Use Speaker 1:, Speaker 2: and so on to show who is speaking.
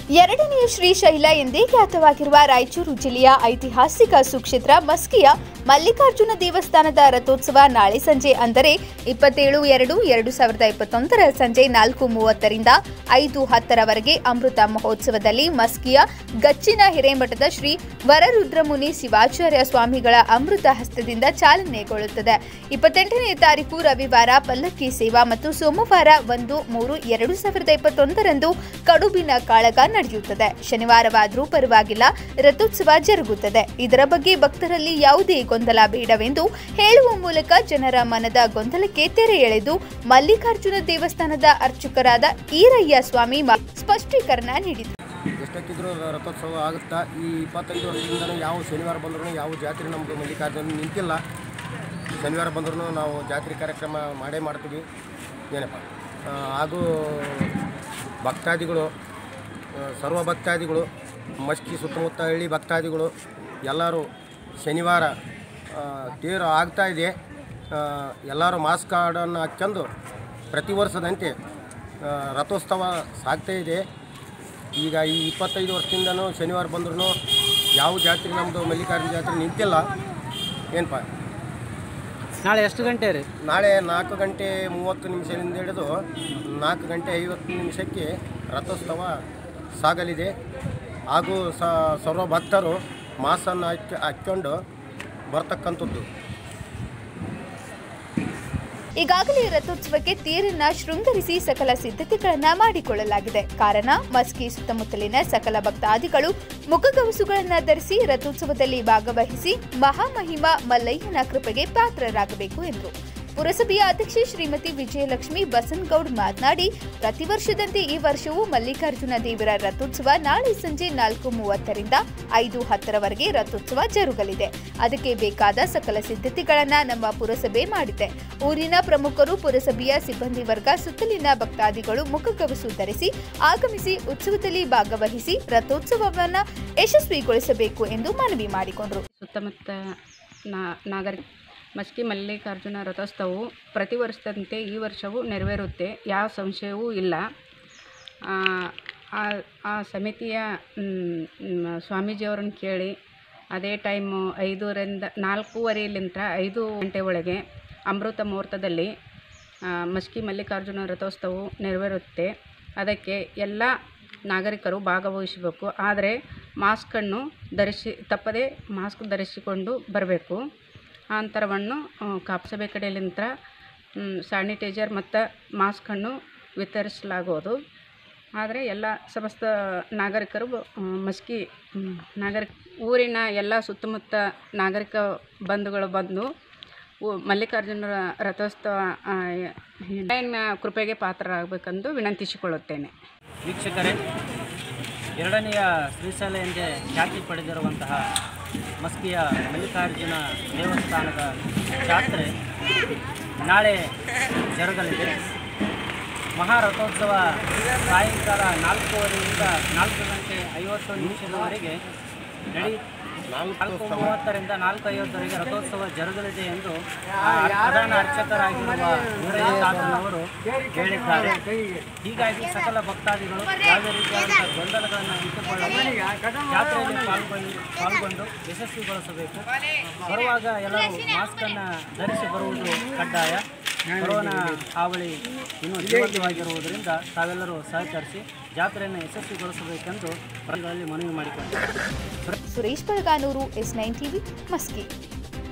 Speaker 1: ಎರಡನೆಯ ಶ್ರೀಶೈಲ ಎಂದೇ ಖ್ಯಾತವಾಗಿರುವ ರಾಯಚೂರು ಜಿಲ್ಲೆಯ ಐತಿಹಾಸಿಕ ಸುಕ್ಷೇತ್ರ ಮಸ್ಕಿಯ ಮಲ್ಲಿಕಾರ್ಜುನ ದೇವಸ್ಥಾನದ ರಥೋತ್ಸವ ನಾಳೆ ಸಂಜೆ ಅಂದರೆ ಇಪ್ಪತ್ತೇಳು ಎರಡು ಎರಡು ಸಾವಿರದ ಇಪ್ಪತ್ತೊಂದರ ಸಂಜೆ ನಾಲ್ಕು ಮೂವತ್ತರಿಂದ ಐದು ಹತ್ತರವರೆಗೆ ಅಮೃತ ಮಹೋತ್ಸವದಲ್ಲಿ ಮಸ್ಕಿಯ ಗಚ್ಚಿನ ಹಿರೇಮಠದ ಶ್ರೀ ವರರುದ್ರಮುನಿ ಶಿವಾಚಾರ್ಯ ಸ್ವಾಮಿಗಳ ಅಮೃತ ಹಸ್ತದಿಂದ ಚಾಲನೆಗೊಳ್ಳುತ್ತದೆ ಇಪ್ಪತ್ತೆಂಟನೇ ತಾರೀಕು ರವಿವಾರ ಪಲ್ಲಕ್ಕಿ ಸೇವಾ ಮತ್ತು ಸೋಮವಾರ ಒಂದು ಮೂರು ಎರಡು ಸಾವಿರದ ಇಪ್ಪತ್ತೊಂದರಂದು ಕಡುಬಿನ ಕಾಳಗ ನಡೆಯುತ್ತದೆ ಶನಿವಾರವಾದರೂ ಪರವಾಗಿಲ್ಲ ರಥೋತ್ಸವ ಜರುಗುತ್ತದೆ ಇದರ ಬಗ್ಗೆ ಭಕ್ತರಲ್ಲಿ ಯಾವುದೇ ಗೊಂದಲ ಬೇಡವೆಂದು ಹೇಳುವ ಮೂಲಕ ಜನರ ಮನದ ಗೊಂದಲಕ್ಕೆ ತೆರೆ ಎಳೆದು ಮಲ್ಲಿಕಾರ್ಜುನ ದೇವಸ್ಥಾನದ ಅರ್ಚಕರಾದ ಈರಯ್ಯ ಸ್ವಾಮಿ ಮ- ಸ್ಪಷ್ಟೀಕರಣ ನೀಡಿದರು
Speaker 2: ಎಷ್ಟೊತ್ತಿದ್ರೂ ರಥೋತ್ಸವ ಆಗುತ್ತಾ ಈ ಇಪ್ಪತ್ತೈದು ವರ್ಷದಿಂದನೂ ಯಾವ ಶನಿವಾರ ಬಂದರೂ ಯಾವ ಜಾತ್ರೆ ನಮ್ಮದು ಮಲ್ಲಿಕಾರ್ಜುನ ನಿಂತಿಲ್ಲ ಶನಿವಾರ ಬಂದ್ರೂ ನಾವು ಜಾತ್ರೆ ಕಾರ್ಯಕ್ರಮ ಮಾಡೇ ಮಾಡ್ತೀವಿ ಏನಪ್ಪ ಆ, ಹಾಗೂ ಭಕ್ತಾದಿಗಳು ಆ, ಸರ್ವ ಭಕ್ತಾದಿಗಳು ಮಸ್ಕಿ ಸುತ್ತಮುತ್ತ ಹಳ್ಳಿ ಭಕ್ತಾದಿಗಳು ಎಲ್ಲರೂ ಶನಿವಾರ ಆ, ತೇರು ಆಗ್ತಾ ಇದೆ ಆ, ಎಲ್ಲರೂ ಮಾಸ್ಕ್ ಕಾರ್ಡನ್ನು ಹಾಕ್ಕೊಂಡು ಪ್ರತಿ ವರ್ಷದಂತೆ ಆ, ರಥೋತ್ಸವ ಸಾಗ್ತಾ ಇದೆ ಈಗ ಈ ಇಪ್ಪತ್ತೈದು ವರ್ಷದಿಂದನೂ ಶನಿವಾರ ಬಂದ್ರೂ ಯಾವ ಜಾತ್ರೆ ನಮ್ಮದು ಮಲ್ಲಿಕಾರ್ಜುನ ಜಾತ್ರೆ ನಿಂತಿಲ್ಲ ಏನಪ್ಪ
Speaker 3: ನಾಳೆ ಎಷ್ಟು ಗಂಟೆ ರೀ
Speaker 2: ನಾಳೆ ನಾಲ್ಕು ಗಂಟೆ ಮೂವತ್ತು ನಿಮಿಷದಿಂದ ಹಿಡಿದು ನಾಲ್ಕು ಗಂಟೆ ಐವತ್ತು ನಿಮಿಷಕ್ಕೆ ರಥೋತ್ಸವ ಸಾಗಲಿದೆ ಹಾಗೂ ಸ ಸರ್ವ ಭಕ್ತರು ಮಾಸನ್ನು ಹಾಕಿ ಹಾಕ್ಕೊಂಡು ಬರ್ತಕ್ಕಂಥದ್ದು
Speaker 1: ಈಗಾಗಲೇ ರಥೋತ್ಸವಕ್ಕೆ ತೇರನ್ನ ಶೃಂಗರಿಸಿ ಸಕಲ ಸಿದ್ಧತೆಗಳನ್ನ ಮಾಡಿಕೊಳ್ಳಲಾಗಿದೆ ಕಾರಣ ಮಸ್ಕಿ ಸುತ್ತಮುತ್ತಲಿನ ಸಕಲ ಭಕ್ತಾದಿಗಳು ಮುಖಗವಸುಗಳನ್ನ ಧರಿಸಿ ರಥೋತ್ಸವದಲ್ಲಿ ಭಾಗವಹಿಸಿ ಮಹಾಮಹಿಮ ಮಲ್ಲಯ್ಯನ ಕೃಪೆಗೆ ಪಾತ್ರರಾಗಬೇಕು ಎಂದರು ಪುರಸಭೆಯ ಅಧ್ಯಕ್ಷೆ ಶ್ರೀಮತಿ ವಿಜಯಲಕ್ಷ್ಮಿ ಬಸನಗೌಡ್ ಮಾತನಾಡಿ ಪ್ರತಿ ವರ್ಷದಂತೆ ಈ ವರ್ಷವೂ ಮಲ್ಲಿಕಾರ್ಜುನ ದೇವರ ರಥೋತ್ಸವ ನಾಳೆ ಸಂಜೆ ನಾಲ್ಕು ಮೂವತ್ತರಿಂದ ಐದು ಹತ್ತರವರೆಗೆ ರಥೋತ್ಸವ ಜರುಗಲಿದೆ ಅದಕ್ಕೆ ಬೇಕಾದ ಸಕಲ ಸಿದ್ಧತೆಗಳನ್ನ ನಮ್ಮ ಪುರಸಭೆ ಮಾಡಿದೆ ಊರಿನ ಪ್ರಮುಖರು ಪುರಸಭೆಯ ಸಿಬ್ಬಂದಿ ವರ್ಗ ಸುತ್ತಲಿನ ಭಕ್ತಾದಿಗಳು ಮುಖಗವಸು ಧರಿಸಿ ಆಗಮಿಸಿ ಉತ್ಸವದಲ್ಲಿ ಭಾಗವಹಿಸಿ ರಥೋತ್ಸವವನ್ನು ಯಶಸ್ವಿಗೊಳಿಸಬೇಕು ಎಂದು ಮನವಿ ಮಾಡಿಕೊಂಡರು
Speaker 4: ಸುತ್ತಮುತ್ತ ನಾ ನಾಗರಿಕ ಮಸ್ಕಿ ಮಲ್ಲಿಕಾರ್ಜುನ ರಥೋತ್ಸವವು ಪ್ರತಿ ವರ್ಷದಂತೆ ಈ ವರ್ಷವೂ ನೆರವೇರುತ್ತೆ ಯಾವ ಸಂಶಯವೂ ಇಲ್ಲ ಆ, ಆ- ಆ ಸಮಿತಿಯ ಮ್, ಮ್, ಸ್ವಾಮೀಜಿಯವರನ್ನು ಕೇಳಿ ಅದೇ ಟೈಮು ಐದರಿಂದ ನಾಲ್ಕೂವರೆಲಿಂದ ಐದು ಗಂಟೆ ಒಳಗೆ ಅಮೃತ ಮುಹೂರ್ತದಲ್ಲಿ ಆ, ಮಸ್ಕಿ ಮಲ್ಲಿಕಾರ್ಜುನ ರಥೋತ್ಸವವು ನೆರವೇರುತ್ತೆ ಅದಕ್ಕೆ ಎಲ್ಲ ನಾಗರಿಕರು ಭಾಗವಹಿಸಬೇಕು ಆದರೆ ಮಾಸ್ಕನ್ನು ಧರಿಸಿ ತಪ್ಪದೇ ಮಾಸ್ಕ್ ಧರಿಸಿಕೊಂಡು ಬರಬೇಕು ಆ ಅಂತರವನ್ನು ಆ, ಕಾಪಸಭೆ ಕಡೆಯಲ್ಲಿಂದ ಸ್ಯಾನಿಟೈಸರ್ ಮತ್ತು ಮಾಸ್ಕನ್ನು ವಿತರಿಸಲಾಗುವುದು ಆದರೆ ಎಲ್ಲ ಸಮಸ್ತ ನಾಗರಿಕರು ಆ, ಮಸ್ಕಿ ಮ್, ನಾಗರಿಕ ಊರಿನ ಎಲ್ಲ ಸುತ್ತಮುತ್ತ ನಾಗರಿಕ ಬಂಧುಗಳು ಬಂದು ಉ- ಮಲ್ಲಿಕಾರ್ಜುನ ರಥೋತ್ಸವ ಆ, ನ ಕೃಪೆಗೆ ಪಾತ್ರರಾಗಬೇಕೆಂದು ವಿನಂತಿಸಿಕೊಳ್ಳುತ್ತೇನೆ
Speaker 3: ವೀಕ್ಷಕರೇ ಎರಡನೆಯ ಶ್ರೀಶೈಲ ಎಂದೇ ಖ್ಯಾತಿ ಪಡೆದಿರುವಂತಹ ಮಸ್ಕಿಯ ಮಲ್ಲಿಕಾರ್ಜುನ ದೇವಸ್ಥಾನದ ಜಾತ್ರೆ ನಾಳೆ ಜರುಗಲಿದೆ ಮಹಾರಥೋತ್ಸವ ಸಾಯಂಕಾಲ ನಾಲ್ಕೂವರೆಯಿಂದ ನಾಲ್ಕು ಗಂಟೆ ಐವತ್ತು ನಿಮಿಷದವರೆಗೆ ನಡಿ ನಾಲ್ಕು ಮೂವತ್ತರಿಂದ ನಾಲ್ಕು ಐವತ್ತವರೆಗೆ ರಥೋತ್ಸವ ಜರುಗಲಿದೆ ಎಂದು ಆ ಪ್ರಧಾನ ಅರ್ಚಕರಾಗಿರುವ ವೀರಯ್ಯ ತಾತನವರು ಹೇಳಿದ್ದಾರೆ ಹೀಗಾಗಿ ಸಕಲ ಭಕ್ತಾದಿಗಳು ಯಾವುದೇ ರೀತಿಯಾದಂಥ ಗೊಂದಲಗಳನ್ನು ಇಟ್ಟುಕೊಳ್ಳದೆ ಜಾತ್ರೆಯಲ್ಲಿ ಪಾಲ್ಗೊಂಡು ಪಾಲ್ಗೊಂಡು ಯಶಸ್ವಿಗೊಳಿಸಬೇಕು ಬರುವಾಗ ಎಲ್ಲರೂ ಮಾಸ್ಕನ್ನು ಧರಿಸಿ ಬರುವುದು ಕಡ್ಡಾಯ ಕೊರೋನಾ ಹಾವಳಿ ಇನ್ನೂ ಜೀವಂತವಾಗಿರುವುದರಿಂದ ತಾವೆಲ್ಲರೂ ಸಹಕರಿಸಿ ಜಾತ್ರೆಯನ್ನು ಯಶಸ್ವಿಗೊಳಿಸಬೇಕೆಂದು ಪ್ರಜೆಗಳಲ್ಲಿ ಮನವಿ ಮಾಡಿಕೊಂಡಿದ್ದಾರೆ
Speaker 1: Suresh Balaganur S nine TV Maski